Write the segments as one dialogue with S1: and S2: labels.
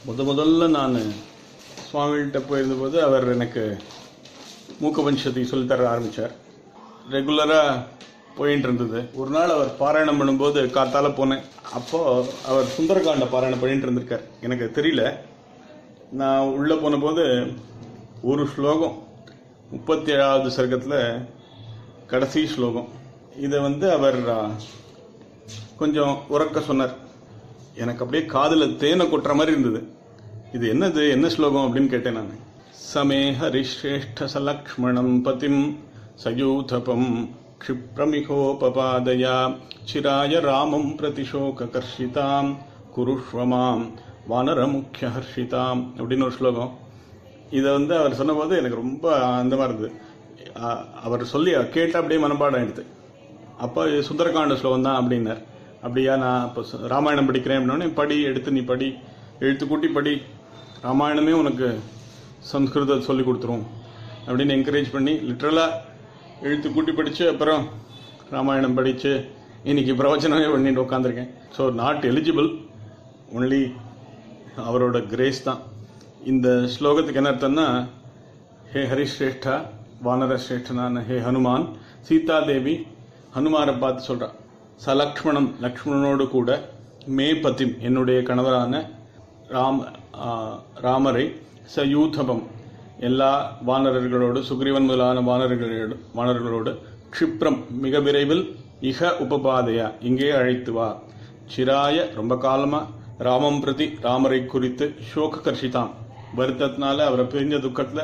S1: முத முதல்ல நான் சுவாமிகிட்ட போயிருந்தபோது அவர் எனக்கு மூக்க பஞ்சத்தை சொல்லித்தர ஆரம்பித்தார் ரெகுலராக போயிட்டு இருந்தது ஒரு நாள் அவர் பாராயணம் பண்ணும்போது காத்தால போனேன் அப்போது அவர் சுந்தரகாண்ட பாராயணம் பண்ணிட்டு இருந்திருக்கார் எனக்கு அது தெரியல நான் உள்ளே போனபோது ஒரு ஸ்லோகம் முப்பத்தி ஏழாவது சர்க்கத்தில் கடைசி ஸ்லோகம் இதை வந்து அவர் ஆ, கொஞ்சம் உறக்க சொன்னார் எனக்கு அப்படியே காதில் தேனை கொட்டுற மாதிரி இருந்தது இது என்னது என்ன ஸ்லோகம் அப்படின்னு கேட்டேன் நான் சமே ஹரிஷ்ரேஷ்ட சலக்ஷ்மணம் பதிம் சயூதபம் क्षिप्रमिहोपपादया चिराय रामं प्रतिशोककर्षितां குருஷ்வ மாம் வானரமுக்கியஹர்ஷிதாம் அப்படின்னு ஒரு ஸ்லோகம் இதை வந்து அவர் சொன்னபோது எனக்கு ரொம்ப அந்த மாதிரி இருந்தது அ- அவர் சொல்லி கேட்டு அப்படியே மனப்பாடம் ஆயிடுது அப்போ இது சுந்தரகாண்ட ஸ்லோகம் தான் அப்படின்னார் அப்படியா நான் இப்போ சு- ராமாயணம் படிக்கிறேன் அப்படின்னோடனே படி எடுத்து நீ படி எழுத்து கூட்டி படி ராமாயணமே உனக்கு சம்ஸ்கிருதம் சொல்லி கொடுத்துரும் அப்படின்னு என்கரேஜ் பண்ணி லிட்ரலாக எழுத்து கூட்டி படித்து அப்புறம் ராமாயணம் படித்து இன்னைக்கு பிரவச்சனமே பண்ணிட்டு உட்காந்துருக்கேன் ஸோ நாட் எலிஜிபிள் ஒன்லி அவரோட கிரேஸ் தான் இந்த ஸ்லோகத்துக்கு என்ன அர்த்தம்னா ஹே ஹரிஸ்ரேஷ்டா வானர சிரேஷ்டனான ஹே ஹனுமான் சீதாதேவி ஹனுமாரை பார்த்து சொல்றா சலக்ஷ்மணம் லக்ஷ்மணனோடு கூட மே பதிம் என்னுடைய கணவரான ராம் ஆ, ராமரை சயூதபம் எல்லா வானரர்களோடு சுக்ரீவன் முதலான வானரர்களோடு வானரர்களோடு க்ஷிப்ரம் மிக விரைவில் இக உபபாதையா இங்கே அழைத்து வா சிராய ரொம்ப காலமா ராமம் பிரதி ராமரை குறித்து சோக கர்ஷிதாம் வருத்தத்தினால அவரை பிரிஞ்ச துக்கத்துல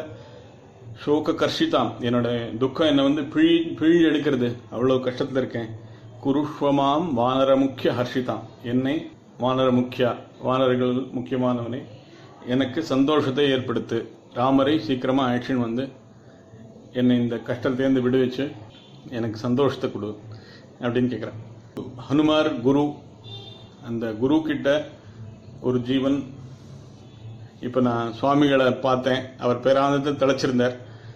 S1: சோக கர்ஷிதாம் என்னோட துக்கம் என்னை வந்து பிழி பிழி எடுக்கிறது அவ்வளோ கஷ்டத்தில் இருக்கேன் குருஷ்வமாம் வானர முக்கிய ஹர்ஷிதாம் என்னை வானர முக்கியா வானர்கள் முக்கியமானவனே எனக்கு சந்தோஷத்தை ஏற்படுத்து ராமரை சீக்கிரமாக ஆக்ஷன் வந்து என்னை இந்த கஷ்டத்தைருந்து விடுவிச்சு எனக்கு சந்தோஷத்தை கொடு அப்படின்னு கேட்குறேன் ஹனுமார் குரு அந்த குரு கிட்ட ஒரு ஜீவன் இப்போ நான் சுவாமிகளை பார்த்தேன் அவர் பேரானந்தத்தை திளைச்சிருந்தார்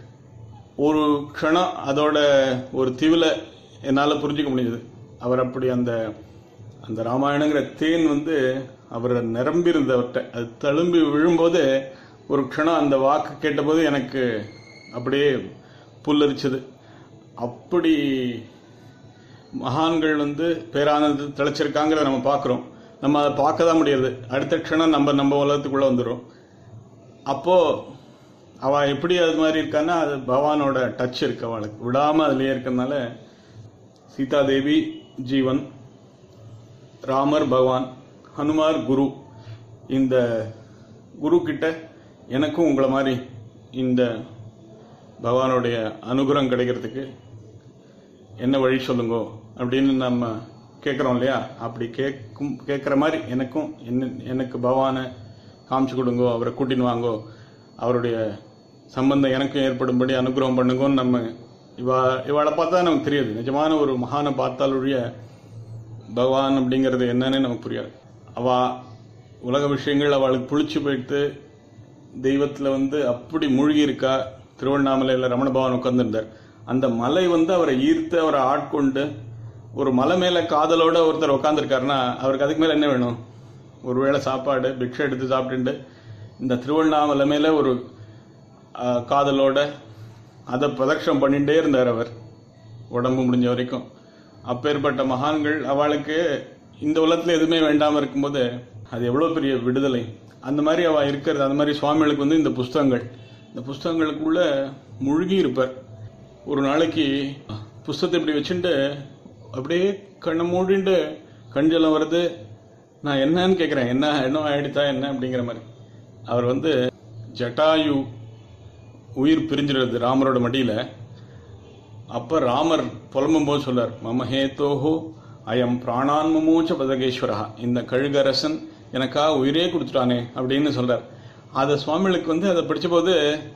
S1: ஒரு க்ஷணம் அதோட ஒரு தீவில் என்னால் புரிஞ்சுக்க முடிஞ்சது அவர் அப்படி அந்த அந்த ராமாயணங்கிற தேன் வந்து அவர் நிரம்பியிருந்தவர்கிட்ட அது தழும்பி விழும்போது ஒரு க்ஷணம் அந்த வாக்கு கேட்டபோது எனக்கு அப்படியே புல்லரிச்சது அப்படி மகான்கள் வந்து பேரானந்தத்தை திளைச்சிருக்காங்கிறத நம்ம பார்க்குறோம் நம்ம அதை பார்க்க தான் முடியாது அடுத்த க்ஷணம் நம்ம நம்ம உலகத்துக்குள்ளே வந்துடும் அப்போ அவ எப்படி அது மாதிரி இருக்கான்னா அது பகவானோட டச் இருக்கு அவளுக்கு விடாம அதுலயே இருக்கறனால சீதாதேவி ஜீவன் ராமர் பகவான் ஹனுமார் குரு இந்த குரு கிட்ட எனக்கும் உங்களை மாதிரி இந்த பகவானுடைய அனுகிரகம் கிடைக்கிறதுக்கு என்ன வழி சொல்லுங்கோ அப்படின்னு நம்ம கேட்குறோம் இல்லையா அப்படி கேட்கும் கேட்குற மாதிரி எனக்கும் என்ன எனக்கு பகவானை காமிச்சு கொடுங்கோ அவரை கூட்டின்னு வாங்கோ அவருடைய சம்பந்தம் எனக்கும் ஏற்படும்படி அனுகிரகம் பண்ணுங்கோன்னு நம்ம இவா இவாளை பார்த்தா நமக்கு தெரியாது நிஜமான ஒரு மகானை பார்த்தாலுடைய பகவான் அப்படிங்கிறது என்னன்னு நமக்கு புரியாது அவ உலக விஷயங்கள் அவளுக்கு புளிச்சு போயிட்டு தெய்வத்தில் வந்து அப்படி மூழ்கி இருக்கா திருவண்ணாமலையில் ரமண பகவான் உட்கார்ந்திருந்தார் அந்த மலை வந்து அவரை ஈர்த்து அவரை ஆட்கொண்டு ஒரு மலை மேல காதலோட ஒருத்தர் உட்காந்துருக்காருன்னா அவருக்கு அதுக்கு மேல என்ன வேணும் ஒருவேளை சாப்பாடு பிக்ஷை எடுத்து சாப்பிட்டுண்டு இந்த திருவண்ணாமலை மேல ஒரு ஆ, காதலோட அதை பிரதட்சம் பண்ணிட்டே இருந்தார் அவர் உடம்பு முடிஞ்ச வரைக்கும் அப்பேற்பட்ட மகான்கள் அவளுக்கு இந்த உலகத்துல எதுவுமே வேண்டாம இருக்கும்போது அது எவ்வளவு பெரிய விடுதலை அந்த மாதிரி அவ இருக்கிறது அந்த மாதிரி சுவாமிகளுக்கு வந்து இந்த புஸ்தகங்கள் இந்த புஸ்தகங்களுக்குள்ள மூழ்கி இருப்பார் ஒரு நாளைக்கு புஸ்தகத்தை இப்படி வச்சுட்டு அப்படியே கண்ணை மூடிண்டு கண்ஜலம் வருது நான் என்னன்னு கேட்குறேன் என்ன என்ன ஆயிடுதா என்ன அப்படிங்கிற மாதிரி அவர் வந்து ஜட்டாயு உயிர் பிரிஞ்சிடுறது ராமரோட மடியில அப்ப ராமர் புலம்பும் போது சொல்றார் மம ஹேதோஹோ அயம் பிராணான்மமூச்ச பதகேஸ்வரா இந்த கழுகரசன் எனக்கா உயிரே கொடுத்துட்டானே அப்படின்னு சொல்றார் அதை சுவாமிகளுக்கு வந்து அதை படிச்ச போது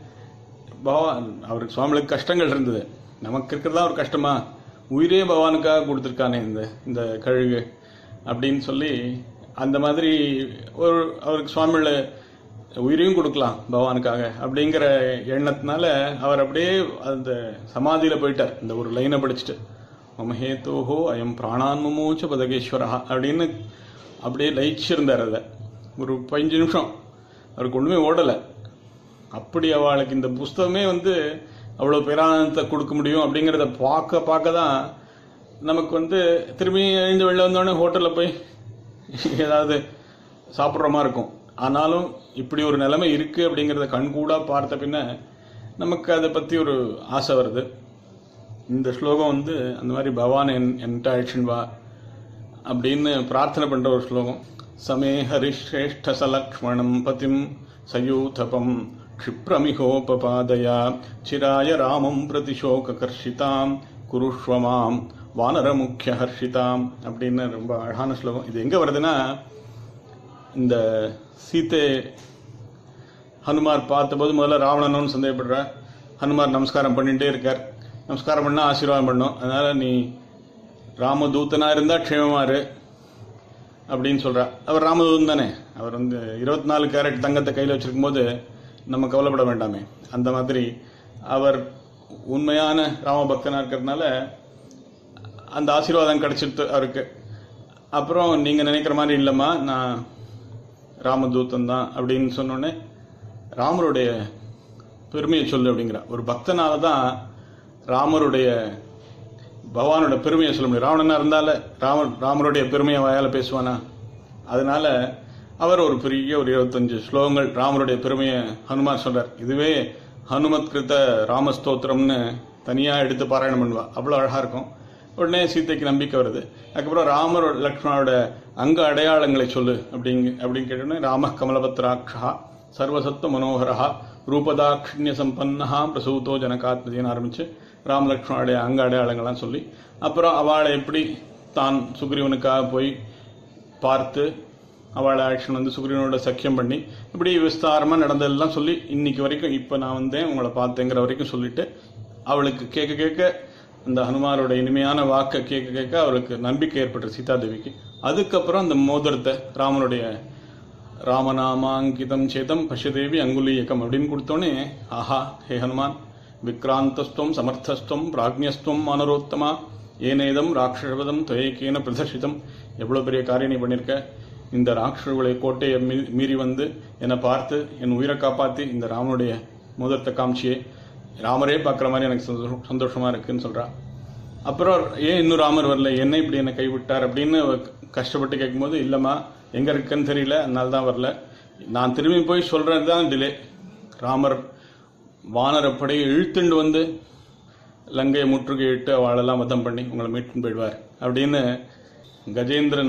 S1: பகவான் அவருக்கு சுவாமிகளுக்கு கஷ்டங்கள் இருந்தது நமக்கு இருக்கிறதா ஒரு கஷ்டமா உயிரே பகவானுக்காக கொடுத்துருக்கானே இந்த இந்த கழுகு அப்படின்னு சொல்லி அந்த மாதிரி ஒரு அவருக்கு சுவாமிகள உயிரையும் கொடுக்கலாம் பகவானுக்காக அப்படிங்கிற எண்ணத்தினால அவர் அப்படியே அந்த சமாதியில போயிட்டார் இந்த ஒரு லைனை படிச்சுட்டு மமஹேத்தோஹோ அயம் பிராணான்மமோச்ச பதகேஸ்வரா அப்படின்னு அப்படியே லயிச்சிருந்தார் அதை ஒரு பதினஞ்சு நிமிஷம் அவருக்கு ஒன்றுமே ஓடலை அப்படி அவளுக்கு இந்த புஸ்தகமே வந்து அவ்வளோ பேரானந்தத்தை கொடுக்க முடியும் அப்படிங்கிறத பார்க்க பார்க்க தான் நமக்கு வந்து திரும்பி எழுந்து வெளில வந்தோடனே ஹோட்டலில் போய் ஏதாவது சாப்பிட்ற மாதிரி இருக்கும் ஆனாலும் இப்படி ஒரு நிலைமை இருக்குது அப்படிங்கிறத கண்கூடாக பார்த்த பின்ன நமக்கு அதை பற்றி ஒரு ஆசை வருது இந்த ஸ்லோகம் வந்து அந்த மாதிரி பவான் என் என்கிட்ட அழிச்சுன்னு வா அப்படின்னு பிரார்த்தனை பண்ற ஒரு ஸ்லோகம் சமே ஹரிஷ்ரேஷ்ட சலக்ஷ்மணம் பதிம் சயூதபம் क्षिप्रमिहोपपादया चिराय ராமம் பிரதிசோகர்ஷிதாம் குருஷ்வமாம் வானரமுக்கிய ஹர்ஷிதாம் அப்படின்னு ரொம்ப அழகான ஸ்லோகம் இது எங்க வருதுன்னா இந்த சீத்தை ஹனுமார் பார்த்தபோது முதல்ல ராவணனும் சந்தேகப்படுற ஹனுமார் நமஸ்காரம் பண்ணிட்டே இருக்கார் நமஸ்காரம் பண்ணா ஆசீர்வாதம் பண்ணும் அதனால நீ ராமதூதனா இருந்தா க்ஷேமமா இரு அப்படின்னு சொல்றா அவர் ராமதூதன் தானே அவர் வந்து இருபத்தி நாலு கேரட் தங்கத்தை கையில் வச்சிருக்கும் போது நம்ம கவலைப்பட வேண்டாமே அந்த மாதிரி அவர் உண்மையான ராமபக்தனா இருக்கிறதுனால அந்த ஆசீர்வாதம் கிடைச்சிருத்து அவருக்கு அப்புறம் நீங்க நினைக்கிற மாதிரி இல்லைம்மா நான் ராமதூதன் தான் அப்படின்னு சொன்னோடனே ராமருடைய பெருமையை சொல்லு அப்படிங்கிற ஒரு பக்தனால தான் ராமருடைய பகவானோட பெருமையை சொல்ல முடியும் ராவணனா இருந்தால ராமர் ராமருடைய பெருமையை வாயால பேசுவானா அதனால அவர் ஒரு பெரிய ஒரு இருபத்தஞ்சு ஸ்லோகங்கள் ராமருடைய பெருமையை ஹனுமான் சொல்றார் இதுவே ஹனுமத் கிருத்த ராமஸ்தோத்திரம்னு தனியா எடுத்து பாராயணம் பண்ணுவா அவ்வளவு அழகா இருக்கும் உடனே சீதைக்கு நம்பிக்கை வருது அதுக்கப்புறம் ராமர் லக்ஷ்மணோட அங்க அடையாளங்களை சொல்லு அப்படிங்க அப்படின்னு கேட்டோன்னே ராம கமலபத்ராட்சா சர்வசத்துவ மனோகரா ரூபதாட்சிண்ய சம்பன்னஹா பிரசூதோ ஜனகாத்மதின்னு ஆரம்பிச்சு ராம லக்ஷ்மணோடைய அங்க அடையாளங்கள்லாம் சொல்லி அப்புறம் அவளை எப்படி தான் சுக்ரீவனுக்காக போய் பார்த்து அவளை ஆக்ஷன் வந்து சுக்ரீவனோட சக்கியம் பண்ணி இப்படி விஸ்தாரமா நடந்ததெல்லாம் சொல்லி இன்னைக்கு வரைக்கும் இப்போ நான் வந்தேன் உங்களை பார்த்தேங்கிற வரைக்கும் சொல்லிட்டு அவளுக்கு கேட்க கேட்க அந்த ஹனுமாரோட இனிமையான வாக்கை கேட்க கேட்க அவளுக்கு நம்பிக்கை ஏற்பட்டு சீதாதேவிக்கு அதுக்கப்புறம் அந்த மோதிரத்தை ராமனுடைய ராமநாமாங்கிதம் சேதம் பஷ்யதேவி அங்குலீயக்கம் அப்படின்னு கொடுத்தோன்னே ஆஹா ஹே ஹனுமான் விக்ராந்தஸ்துவம் சமர்த்தஸ்துவம் பிராக்ஞஸ்துவம் மானரோத்தமா ஏனேதம் ராட்சசபதம் துவயக்கேன பிரதர்ஷிதம் எவ்வளோ பெரிய காரியம் நீ பண்ணியிருக்க இந்த ராட்சர்களுடைய கோட்டையை மீ- மீறி வந்து என்னை பார்த்து என் உயிரை காப்பாற்றி இந்த ராமனுடைய மோதிரத்தை காமிச்சியே ராமரே பார்க்குற மாதிரி எனக்கு சந்தோஷம் சந்தோஷமா இருக்குன்னு சொல்றா அப்புறம் ஏன் இன்னும் ராமர் வரல என்ன இப்படி என்னை கைவிட்டார் அப்படின்னு அவ கஷ்டப்பட்டு கேட்கும்போது இல்லைம்மா எங்க இருக்குன்னு தெரியல அதனால தான் வரல நான் திரும்பி போய் சொல்றது தான் டிலே ராமர் வானர படையை இழுத்துண்டு வந்து லங்கையை முற்றுகையிட்டு அவளெல்லாம் வதம் பண்ணி உங்களை மீட்டு போயிடுவார் அப்படின்னு கஜேந்திரன்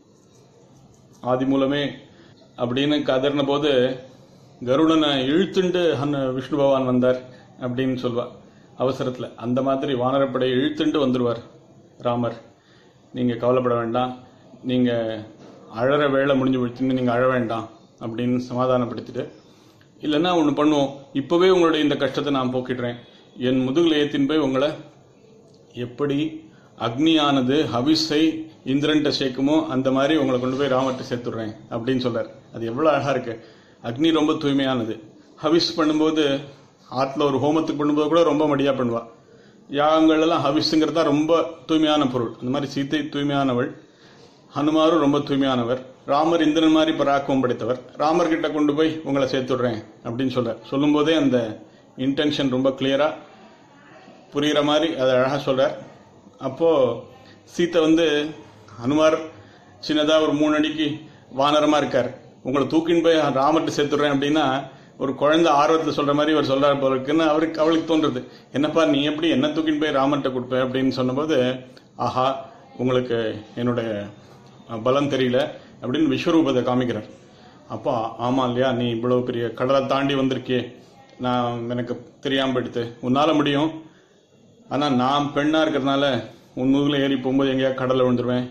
S1: ஆதி மூலமே அப்படின்னு கதறின போது கருடனை இழுத்துண்டு ஹன் விஷ்ணு பகவான் வந்தார் அப்படின்னு சொல்வா அவசரத்துல அந்த மாதிரி வானரப்படையை இழுத்துண்டு வந்துருவார் ராமர் நீங்க கவலைப்பட வேண்டாம் நீங்க அழற வேலை முடிஞ்சு போச்சுன்னு நீங்க அழ வேண்டாம் அப்படின்னு சமாதானப்படுத்திட்டு இல்லைன்னா ஒன்று பண்ணுவோம் இப்போவே உங்களுடைய இந்த கஷ்டத்தை நான் போக்கிடுறேன் என் முதுகில் ஏத்தின் போய் உங்களை எப்படி அக்னியானது ஹவிஸை இந்திரன்ட்ட சேர்க்குமோ அந்த மாதிரி உங்களை கொண்டு போய் ராமர்ட்ட சேர்த்துடுறேன் அப்படின்னு சொல்றார் அது எவ்வளவு அழகா இருக்கு அக்னி ரொம்ப தூய்மையானது ஹவிஸ் பண்ணும்போது ஆத்துல ஒரு ஹோமத்துக்கு பண்ணும்போது கூட ரொம்ப மடியா பண்ணுவா யாகங்கள் எல்லாம் ஹவிஸுங்கிறது தான் ரொம்ப தூய்மையான பொருள் அந்த மாதிரி சீத்தை தூய்மையானவள் ஹனுமாரும் ரொம்ப தூய்மையானவர் ராமர் இந்திரன் மாதிரி பராக்கிரமம் படைத்தவர் ராமர் கிட்ட கொண்டு போய் உங்களை சேர்த்துடுறேன் அப்படின்னு சொல்றார் சொல்லும்போதே அந்த இன்டென்ஷன் ரொம்ப கிளியரா புரியுற மாதிரி அதை அழகா சொல்றார் அப்போ சீத்தை வந்து ஹனுமார் சின்னதா ஒரு மூணு அடிக்கு வானரமா இருக்கார் உங்களை தூக்கின்னு போய் ராமர்கிட்ட சேர்த்துடுறேன் அப்படின்னா ஒரு குழந்தை ஆர்வத்தில் சொல்ற மாதிரி அவர் சொல்றாரு போல இருக்குன்னு அவருக்கு அவளுக்கு தோன்றுது என்னப்பா நீ எப்படி என்ன தூக்கின்னு போய் ராமர்கிட்ட கொடுப்ப அப்படின்னு சொன்னபோது ஆஹா உங்களுக்கு என்னுடைய பலம் தெரியல அப்படின்னு விஸ்வரூபத்தை காமிக்கிறார் அப்போ ஆமா இல்லையா நீ இவ்வளவு பெரிய கடலை தாண்டி வந்திருக்கியே நான் எனக்கு தெரியாம போயிடுத்து உன்னால முடியும் ஆனா நான் பெண்ணா இருக்கிறதுனால உன் முதுகுல ஏறி போகும்போது எங்கேயா கடல்ல விழுந்துருவேன்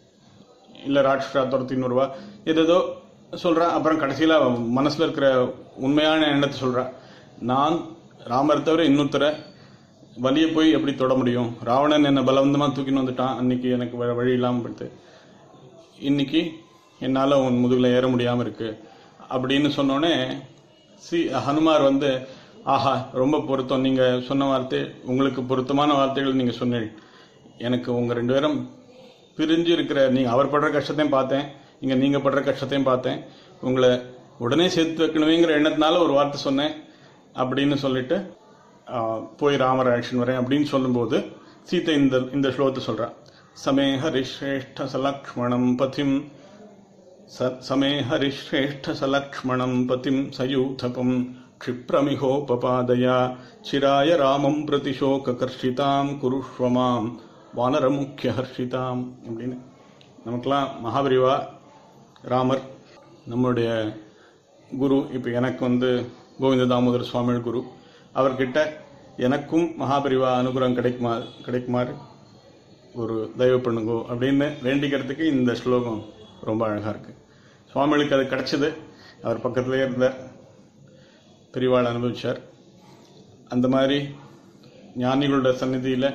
S1: இல்ல ராட்சசா துரத்தின்னு வருவா ஏதேதோ சொல்றா அப்புறம் கடைசியில அவ மனசுல இருக்கிற உண்மையான எண்ணத்தை சொல்றா நான் ராமர் தவிர இன்னொருத்தரை வலிய போய் எப்படி தொட முடியும் ராவணன் என்ன பலவந்தமா தூக்கின்னு வந்துட்டான் அன்னைக்கு எனக்கு வேற வழி இல்லாம போயிடுது இன்னைக்கு என்னால உன் முதுகுல ஏற முடியாம இருக்கு அப்படின்னு சொன்னோடனே சி ஹனுமார் வந்து ஆஹா ரொம்ப பொருத்தம் நீங்க சொன்ன வார்த்தை உங்களுக்கு பொருத்தமான வார்த்தைகள் நீங்க சொன்னீங்க எனக்கு உங்க ரெண்டு பேரும் பிரிஞ்சு இருக்கிற நீங்க அவர் படுற கஷ்டத்தையும் பார்த்தேன் இங்க நீங்க படுற கஷ்டத்தையும் பார்த்தேன் உங்களை உடனே சேர்த்து வைக்கணுமேங்கிற எண்ணத்தினால ஒரு வார்த்தை சொன்னேன் அப்படின்னு சொல்லிட்டு ஆ, போய் ராமர் ஆக்ஷன் வரேன் அப்படின்னு சொல்லும்போது சீதை இந்த இந்த ஸ்லோகத்தை சொல்றா சமே ஹரிஸ்ரேஷ்ட சலக்ஷ்மணம் பதிம் ச- சமே ஹரிஸ்ரேஷ்ட சலக்ஷ்மணம் பதிம் சயூதபம் क्षिप्रमिहोपपादया चिराय रामं प्रतिशोककर्षितां कुरुष्व மாம் வானரமுக்கியஹர்ஷிதாம் அப்படின்னு நமக்கெல்லாம் மகாபரிவா ராமர் நம்முடைய குரு இப்போ எனக்கு வந்து கோவிந்த தாமோதர சுவாமிகள் குரு அவர்கிட்ட எனக்கும் மகாபரிவா அனுகிரகம் கிடைக்குமா கிடைக்குமாறு ஒரு தயவு பண்ணுங்கோ அப்படின்னு வேண்டிக்கிறதுக்கு இந்த ஸ்லோகம் ரொம்ப அழகாக இருக்கு சுவாமிகளுக்கு அது கிடைச்சது அவர் பக்கத்திலே இருந்த பெரியவாள் அனுபவிச்சார் அந்த மாதிரி ஞானிகளோட சந்நிதியில்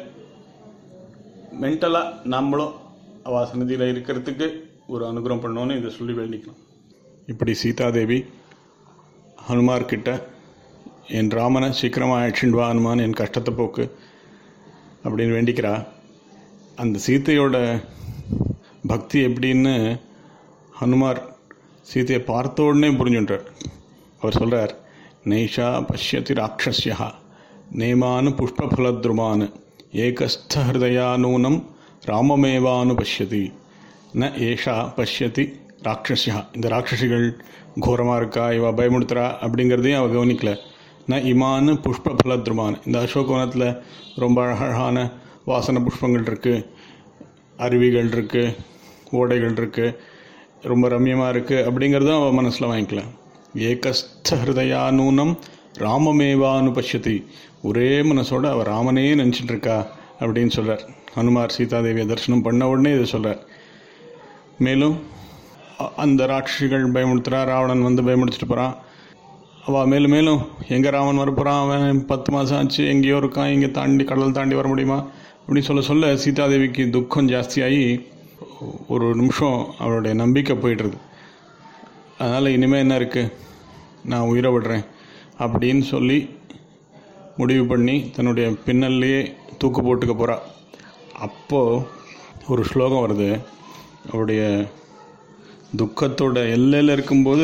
S1: மென்டலாக நம்மளும் அவ சந்நிதியில் இருக்கிறதுக்கு ஒரு அனுகிரகம் பண்ணோன்னு இதை சொல்லி வேண்டிக்கலாம் இப்படி சீதாதேவி ஹனுமார் கிட்ட என் ராமனை சீக்கிரமாக ஆக்ஷன் வா ஹனுமான் என் கஷ்டத்தை போக்கு அப்படின்னு வேண்டிக்கிறா அந்த சீதையோட பக்தி எப்படின்னு ஹனுமார் சீதையை பார்த்த உடனே புரிஞ்சுன்றார் அவர் சொல்றார் நைஷா பஷ்யதி ராட்சஸ்யா நேமானு புஷ்பஃலத்ருமான் ஏகஸ்த ஹிருதயானூனம் ராமமேவானு பஷ்யதி ந ஏஷா பஷ்யதி ராட்சஸ்யா இந்த ராட்சசிகள் கோரமாக இருக்கா இவ பயமுடுத்துறா அப்படிங்கிறதையும் அவ கவனிக்கல ந இமானு புஷ்பஃலத்ருமான் இந்த அசோகவனத்தில் ரொம்ப அழகான வாசன புஷ்பங்கள் இருக்குது அருவிகள் இருக்குது ஓடைகள் இருக்குது ரொம்ப ரம்யமாக இருக்குது அப்படிங்கிறதும் அவள் மனசில் வாங்கிக்கலாம் ஏகஸ்த ஹிருதயானூனம் ராமமேவானு பஷ்யதி ஒரே மனசோட அவள் ராமனே நினச்சிட்டு இருக்கா அப்படின்னு சொல்கிறார் ஹனுமார் சீதாதேவியை தரிசனம் பண்ண உடனே இதை சொல்கிறார் மேலும் அ- அந்த ராட்சிகள் பயமுடுத்துறா ராவணன் வந்து பயமுடுத்திட்டு போகிறான் அவள் மேலும் மேலும் எங்கே ராமன் வரப்போகிறான் அவன் பத்து மாதம் ஆச்சு எங்கேயோ இருக்கான் இங்கே தாண்டி கடல் தாண்டி வர முடியுமா அப்படின்னு சொல்ல சொல்ல சீதாதேவிக்கு துக்கம் ஜாஸ்தியாகி ஒரு நிமிஷம் அவளுடைய நம்பிக்கை போயிடுறது அதனால் இனிமேல் என்ன இருக்குது நான் உயிரை விடுறேன் அப்படின்னு சொல்லி முடிவு பண்ணி தன்னுடைய பின்னல்லையே தூக்கு போட்டுக்க போகிறா அப்போது ஒரு ஸ்லோகம் வருது அவருடைய துக்கத்தோட எல்லையில் இருக்கும்போது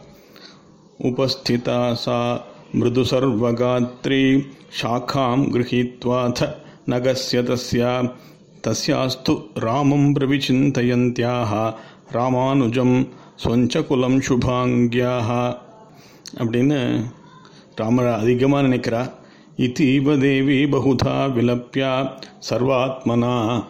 S1: उपस्थिता सा मृदुसर्वगात्री शाखां गृहीत्वाथ नगस्य तस्या तस्यास्तु रामं प्रविचिन्तयन्त्याः रामानुजं स्वञ्चकुलं शुभाङ्ग्याः அப்படின்னு ராமரை அதிகமாக நினைக்கிறா இத்தீவ தேவி பகுதா விலப்பியா சர்வாத்மனா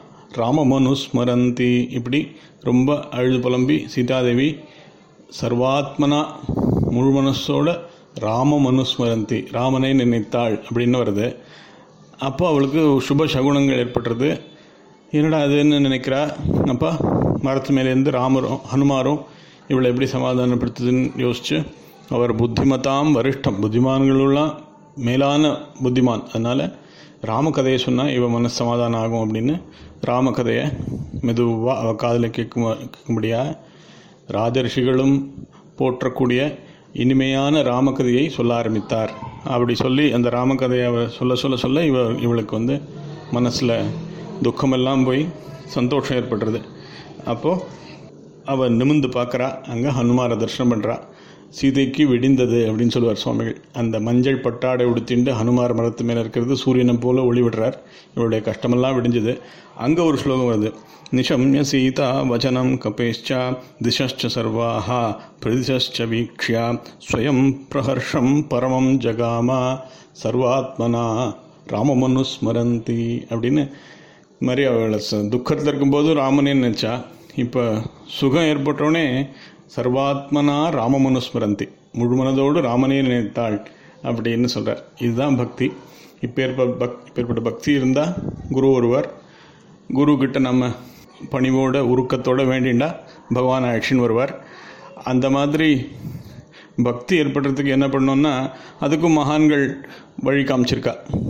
S1: ராமமனுஸ்மரந்தி இப்படி ரொம்ப அழுது புலம்பி சீதாதேவி சர்வாத்மனா முழு மனசோட ராம மனுஸ்மரந்தி ராமனை நினைத்தாள் அப்படின்னு வருது அப்போ அவளுக்கு சுப சகுனங்கள் ஏற்பட்டுறது என்னடா அதுன்னு நினைக்கிறா அப்போ மரத்து மேலேருந்து ராமரும் ஹனுமாரும் இவளை எப்படி சமாதானப்படுத்துதுன்னு யோசிச்சு அவர் புத்திமதாம் வரிஷ்டம் புத்திமான்களுலாம் மேலான புத்திமான் அதனால் ராமகதையை சொன்னால் இவ மனசு சமாதானம் ஆகும் அப்படின்னு ராமகதையை மெதுவாக அவள் காதில் கேட்கும் கேட்கும்படியாக ராஜரிஷிகளும் போற்றக்கூடிய இனிமையான ராமகதையை சொல்ல ஆரம்பித்தார் அப்படி சொல்லி அந்த ராமகதையை அவர் சொல்ல சொல்ல சொல்ல இவ இவளுக்கு வந்து மனசில் துக்கமெல்லாம் போய் சந்தோஷம் ஏற்பட்டுறது அப்போது அவள் நிமிந்து பார்க்குறா அங்கே ஹனுமாரை தரிசனம் பண்ணுறா சீதைக்கு விடிந்தது அப்படின்னு சொல்லுவார் சுவாமிகள் அந்த மஞ்சள் பட்டாடை உடுத்திண்டு ஹனுமார் மரத்து மேலே இருக்கிறது சூரியனை போல ஒளி விடுறார் இவருடைய கஷ்டமெல்லாம் விடிஞ்சது அங்கே ஒரு ஸ்லோகம் வருது நிஷம்ய சீதா வச்சனம் கபேஷ்ச திசஷ்ச சர்வாக பிரதிசஷ்ச வீக்ஷ்ய ஸ்வயம் பிரஹர்ஷம் பரமம் ஜகாமா சர்வாத்மனா ராமமனுஸ்மரந்தி அப்படின்னு இது மாதிரி அவளை ச- துக்கத்தில் இருக்கும்போது ராமனே நினச்சா இப்போ சுகம் ஏற்பட்டோடனே சர்வாத்மனா ராமமனுஸ்மரந்தி முழு மனதோடு ராமனே நினைத்தாள் அப்படின்னு சொல்கிறார் இதுதான் பக்தி இப்பேற்ப பக் இப்பேற்பட்ட பக்தி இருந்தால் குரு ஒருவர் குரு கிட்ட நம்ம பணிவோட உருக்கத்தோட வேண்டிண்டா பகவான் ஆக்ஷன் வருவார் அந்த மாதிரி பக்தி ஏற்படுறதுக்கு என்ன பண்ணோம்னா அதுக்கும் மகான்கள் வழி காமிச்சிருக்கா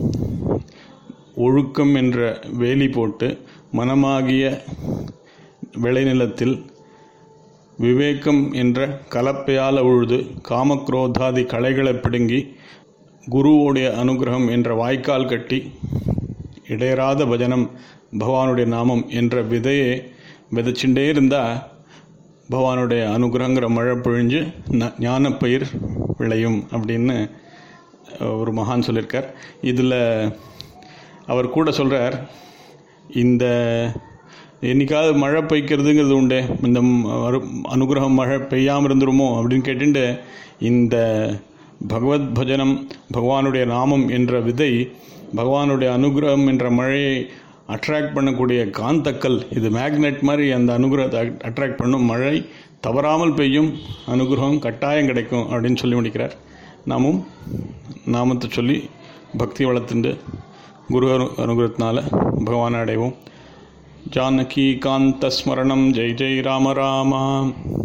S1: ஒழுக்கம் என்ற வேலி போட்டு மனமாகிய விளைநிலத்தில் விவேகம் என்ற கலப்பையால் உழுது காமக்ரோதாதி களைகளை பிடுங்கி குருவோடைய அனுகிரகம் என்ற வாய்க்கால் கட்டி இடையராத பஜனம் பகவானுடைய நாமம் என்ற விதையை விதைச்சுட்டே இருந்தால் பகவானுடைய அனுகிரகங்கிற மழை பொழிஞ்சு ந ஞானப்பயிர் விளையும் அப்படின்னு ஒரு மகான் சொல்லியிருக்கார் இதில் அவர் கூட சொல்கிறார் இந்த என்னைக்காவது மழை பெய்க்கிறதுங்கிறது உண்டு இந்த அனுகிரகம் மழை பெய்யாமல் இருந்துருமோ அப்படின்னு கேட்டுட்டு இந்த பகவத் பஜனம் பகவானுடைய நாமம் என்ற விதை பகவானுடைய அனுகிரகம் என்ற மழையை அட்ராக்ட் பண்ணக்கூடிய காந்தக்கல் இது மேக்னெட் மாதிரி அந்த அனுகிரகத்தை அட்ராக்ட் பண்ணும் மழை தவறாமல் பெய்யும் அனுகிரகம் கட்டாயம் கிடைக்கும் அப்படின்னு சொல்லி முடிக்கிறார் நாமும் நாமத்தை சொல்லி பக்தி வளர்த்துண்டு குரு அனு அனுகிரகத்தினால பகவானை அடைவோம் ஜானகி காந்த ஸ்மரணம் ஜெய் ஜெய் ராம ராமா